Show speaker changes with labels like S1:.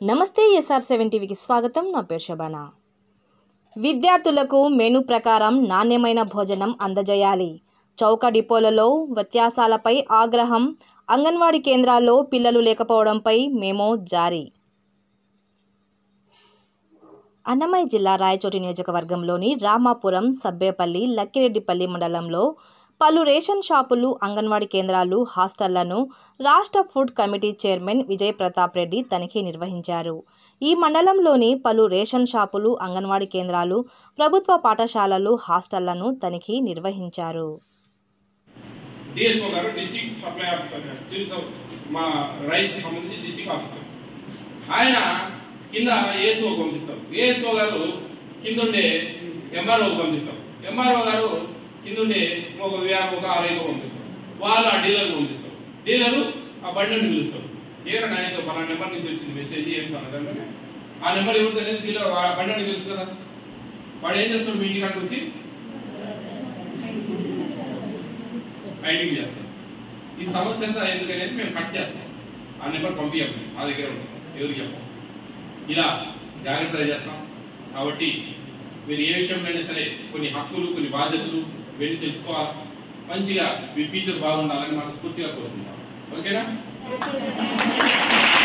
S1: నమస్తే SR seven టీవీకి స్వాగతం నా పేరు శబానా విద్యార్థులకు మెను ప్రకారం నాణ్యమైన భోజనం అందజేయాలి చౌక డిపోలలో వ్యత్యాసాలపై ఆగ్రహం అంగన్వాడీ కేంద్రాల్లో పిల్లలు లేకపోవడంపై మేమో జారీ అన్నమయ్య జిల్లా రాయచోటి నియోజకవర్గంలోని రామాపురం సబ్బేపల్లి లక్కిరెడ్డిపల్లి మండలంలో పలు రేషన్ షాపులు అంగన్వాడీ కేంద్రాలు హాస్టళ్లను రాష్ట్ర food committee chairman Vijay Pratap Reddy తనిఖీ నిర్వహించారు ఈ మండలంలోని పలు రేషన్ షాపులు అంగన్వాడీ కేంద్రాలు ప్రభుత్వ పాఠశాలలు హాస్టళ్లను తనిఖీ నిర్వహించారు
S2: డిఎస్ఓ గారు డిస్ట్రిక్ట్ సప్లై ఆఫీసర్ గారు సివిల్ సప్- మా రైస్ సంబంధించి డిస్ట్రిక్ట్ ఆఫీసర్ ఆయన కింద ఏఎస్ఓ పంపిస్తారు ఏఎస్ఓ గారు కింద ఉండే ఎంఆర్ఓ పంపిస్తారు ఎంఆర్ఓ గారు కింద ఉండే ఒక విఆర్ఓ ఆర్ఐఓ పంపిస్తారు వాళ్ళు ఆ డీలర్ పంపిస్తారు డీలరు ఆ బండిని పిలుస్తారు ఏరా నాయనతో పలానా నెంబర్ నుంచి వచ్చింది మెసేజ్ ఏం సంగతి ఆ నెంబర్ ఎవరితో అనేది డీలర్ ఆ బండి తెలుసు కదా వాడు ఏం చేస్తాడు మీ ఇంటికాడికి వచ్చి రైడింగ్ చేస్తాం ఈ సమస్య అంతా ఎందుకనేది మేము కట్ చేస్తాం ఆ నెంబర్ పంపించాం మా దగ్గర ఉంటుంది ఎవరికి చెప్పం ఇలా జాగ్రత్తగా చేస్తాం కాబట్టి మీరు ఏ విషయంలోనైనా సరే కొన్ని హక్కులు కొన్ని బాధ్యతలు వెళ్ళి తెలుసుకోవాలి మంచిగా మీ ఫ్యూచర్ బాగుండాలని మనస్ఫూర్తిగా కోరుకుంటాం ఓకేనా